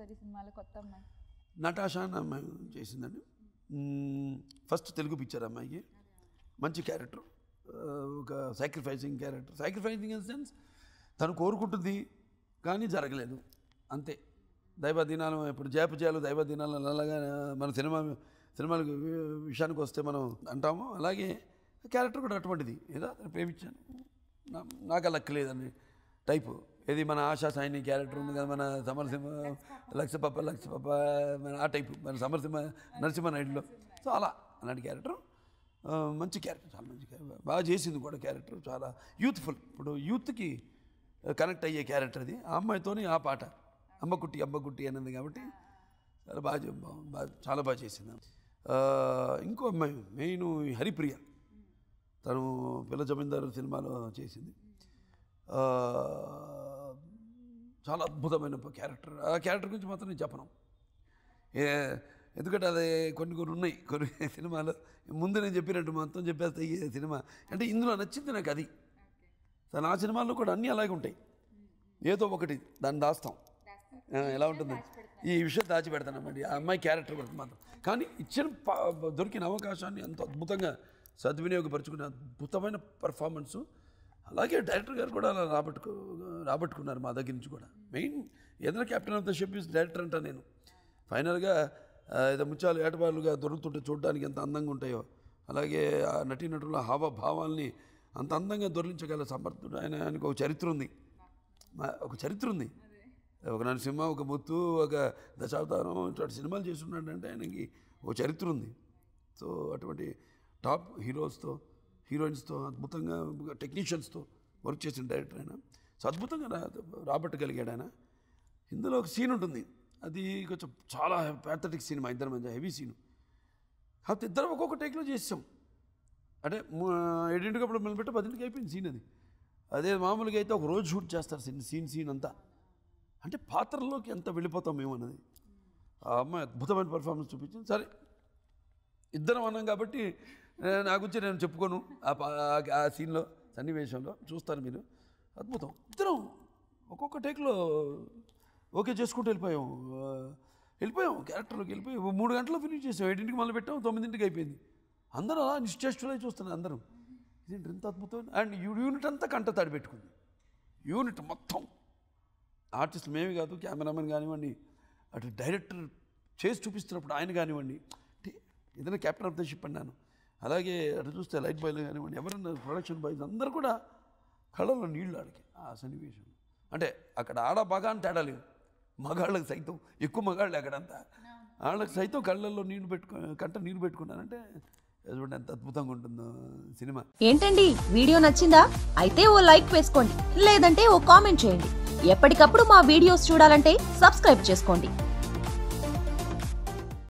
sir ఈ సినిమాలో కొత్త అమ్మాయి నటాషా అని అమ్మాయి చేసిందండి మ్మ్, ఫస్ట్ తెలుగు పిక్చర్ అమ్మాయికి మంచి క్యారెక్టర్ ఒక sacrificing character sacrificing in sense తను కోరుకుంటుంది కానీ జరగలేదు అంతే దైవ దినాలు ఇప్పుడు జయపజయాలు దైవ దినాలు అలాగా మన సినిమా సినిమాల విషయానికి వస్తే మనం అంటాము అలాగే క్యారెక్టర్ కూడా అటువంటిది ఏదో అతను ప్రేమించాను నా- నాకు అలా లక్కలేదని టైపు ఇది మన ఆశా సాయిని క్యారెక్టర్ ఉంది కదా మన సమరసింహ లక్ష పప్ప లక్ష పప్ప మన ఆ టైపు మన సమరసింహ నరసింహ నాయుడులో సో అలా అలాంటి క్యారెక్టర్ ఆ, మంచి క్యారెక్టర్ చాలా మంచి క్యారెక్టర్ బాగా చేసింది కూడా క్యారెక్టర్ చాలా యూత్ఫుల్ ఇప్పుడు యూత్కి కనెక్ట్ అయ్యే క్యారెక్టర్ అది ఆ అమ్మాయితోని ఆ పాట అమ్మకుట్టి అమ్మకుట్టి అన్నది కాబట్టి చాలా బాగా చే- బా- బాగా చాలా బాగా చేసింది ఆ, ఇంకో అమ్మాయి మెయిన్ హరిప్రియ తను పిల్ల జమీందారు సినిమాలో చేసింది ఆ, చాలా అద్భుతమైన క్యారెక్టర్ ఆ క్యారెక్టర్ గురించి మాత్రం నేను చెప్పను ఏ ఎందుకంటే అది కొన్ని కొన్ని ఉన్నాయి కొన్ని సినిమాలు ముందు నేను చెప్పినట్టు మొత్తం చెప్పేస్తే ఈ సినిమా అంటే ఇందులో నచ్చింది నాకు అది నా సినిమాల్లో కూడా అన్నీ అలాగే ఉంటాయి ఏదో ఒకటి దాన్ని దాస్తాం ఆ, ఎలా ఉంటుంది ఈ విషయం దాచిపెడతానన్నమాట ఆ అమ్మాయి క్యారెక్టర్ గురించి మాత్రం కానీ ఇచ్చిన ప- దొరికిన అవకాశాన్ని ఎంతో అద్భుతంగా సద్వినియోగపరుచుకునే అద్భుతమైన పర్ఫార్మెన్సు అలాగే డైరెక్టర్ గారు కూడా అలా రాబట్టుకు రాబట్టుకున్నారు మా దగ్గర నుంచి కూడా మెయిన్ ఏదైనా captain of the ship is director అంటా నేను ఫైనల్గా ఆ, ఏదో ముత్యాలు ఏటవాళ్ళుగా దొరుకుతుంటే చూడడానికి ఎంత అందంగా ఉంటాయో అలాగే ఆ నటీనటుల హావభావాల్ని అంత అందంగా దొరికించగల సమర్థుడు ఆయన ఆయనకు ఒక చరిత్ర ఉంది మా- ఒక చరిత్ర ఉంది ఒక నరసింహ ఒక ముత్తు ఒక దశావతారం ఇటువంటి సినిమాలు చేస్తున్నాడంటే ఆయనకి ఒక చరిత్ర ఉంది సో అటువంటి టాప్ హీరోస్తో హీరోయిన్స్తో అద్భుతంగా టెక్నీషియన్స్తో వర్క్ చేసిన డైరెక్టర్ ఆయన సో అద్భుతంగా రా రాబట్టగలిగాడు ఆయన ఇందులో ఒక సీన్ ఉంటుంది అది కొంచెం చాలా ప్యాథటిక్ సీన్ మా ఇద్దరి మధ్య హెవీ సీన్ కాకపోతే ఇద్దరం ఒక్కొక్క టేక్లో చేసాం అంటే ము- ఏడింటికి అప్పుడు మొదలుపెట్టి పదింటికి అయిపోయింది సీన్ అది అదే మామూలుగా అయితే ఒక రోజు షూట్ చేస్తారు సీన్ సీన్ సీన్ అంతా అంటే పాత్రలోకి ఎంత వెళ్ళిపోతాం మేము అన్నది ఆ అమ్మాయి అద్భుతమైన పర్ఫార్మెన్స్ చూపించింది సరే ఇద్దరం అన్నాం కాబట్టి ఏ, నా గురించి నేను చెప్పుకోను ఆ పా- ఆ- ఆ సీన్లో సన్నివేశంలో చూస్తారు మీరు అద్భుతం ఇద్దరం ఒక్కొక్క టేక్లో ఓకే చేసుకుంటూ వెళ్ళిపోయాం ఆ, వెళ్ళిపోయాం క్యారెక్టర్లోకి వెళ్ళిపోయి ఓ మూడు గంటల్లో ఫినిష్ చేసాం ఏడింటికి మొదలు పెట్టాం తొమ్మిదింటికి అయిపోయింది అందరూ అలా నిశ్చేష్టులై చూస్తున్నారు అందరూ ఇదేంటి ఇంత అద్భుతం అండ్ యూనిట్ అంతా కంట తాడి పెట్టుకుంది యూనిట్ మొత్తం ఆర్టిస్ట్ మేమే కాదు కెమెరామెన్ కానివ్వండి అటు డైరెక్టర్ చేసి చూపిస్తున్నప్పుడు ఆయన కానివ్వండి అంటే ఏదైనా క్యాప్టెన్ ఆఫ్ ద షిప్ అన్నాను అలాగే అటు చూస్తే లైట్ బాయ్లు కానివ్వండి ఎవరన్నా ప్రొడక్షన్ బాయ్స్ అందరూ కూడా కళ్ళల్లో నీళ్ళు ఆడికి ఆ సన్నివేశం అంటే అక్కడ ఆడ బాగా అని తేడా లేదు మగాళ్ళకి సైతం ఎక్కువ మగాళ్ళు అక్కడంతా వాళ్ళకి సైతం కళ్ళల్లో నీళ్ళు పెట్టుకో కంట నీళ్ళు పెట్టుకున్నారంటే చూడండి ఎంత అద్భుతంగా ఉంటుందో సినిమా ఏంటండి వీడియో నచ్చిందా అయితే ఓ లైక్ వేసుకోండి లేదంటే ఓ కామెంట్ చేయండి ఎప్పటికప్పుడు మా వీడియోస్ చూడాలంటే సబ్స్క్రైబ్ చేసుకోండి